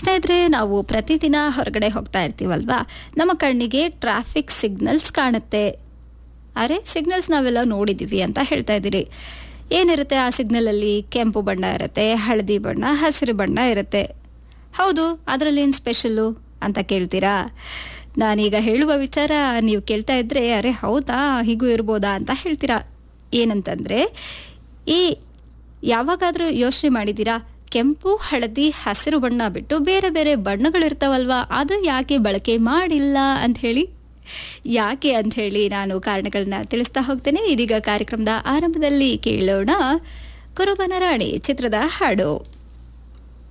ಸ್ನೇಹಿತರೆ ನಾವು ಪ್ರತಿದಿನ ಹೊರಗಡೆ ಹೋಗ್ತಾ ಇರ್ತೀವಲ್ವಾ ನಮ್ಮ ಕಣ್ಣಿಗೆ ಟ್ರಾಫಿಕ್ ಸಿಗ್ನಲ್ಸ್ ಕಾಣುತ್ತೆ ಅರೆ ಸಿಗ್ನಲ್ಸ್ ನಾವೆಲ್ಲ ನೋಡಿದ್ದೀವಿ ಅಂತ ಹೇಳ್ತಾ ಇದ್ದೀರಿ ಏನಿರುತ್ತೆ ಆ ಸಿಗ್ನಲಲ್ಲಿ ಕೆಂಪು ಬಣ್ಣ ಇರುತ್ತೆ ಹಳದಿ ಬಣ್ಣ ಹಸಿರು ಬಣ್ಣ ಇರುತ್ತೆ ಹೌದು ಅದರಲ್ಲಿ ಏನು ಸ್ಪೆಷಲ್ಲು ಅಂತ ಕೇಳ್ತೀರಾ ನಾನೀಗ ಹೇಳುವ ವಿಚಾರ ನೀವು ಕೇಳ್ತಾ ಇದ್ರೆ ಅರೆ ಹೌದಾ ಹೀಗೂ ಇರ್ಬೋದಾ ಅಂತ ಹೇಳ್ತೀರಾ ಏನಂತಂದರೆ ಈ ಯಾವಾಗಾದರೂ ಯೋಚನೆ ಮಾಡಿದ್ದೀರಾ ಕೆಂಪು ಹಳದಿ ಹಸಿರು ಬಣ್ಣ ಬಿಟ್ಟು ಬೇರೆ ಬೇರೆ ಬಣ್ಣಗಳಿರ್ತಾವಲ್ವಾ ಅದು ಯಾಕೆ ಬಳಕೆ ಮಾಡಿಲ್ಲ ಅಂತ ಹೇಳಿ ಯಾಕೆ ಅಂತ ಹೇಳಿ ನಾನು ಕಾರಣಗಳನ್ನ ತಿಳಿಸ್ತಾ ಹೋಗ್ತೇನೆ ಇದೀಗ ಕಾರ್ಯಕ್ರಮದ ಆರಂಭದಲ್ಲಿ ಕೇಳೋಣ ಕುರುಬನ ರಾಣಿ ಚಿತ್ರದ ಹಾಡು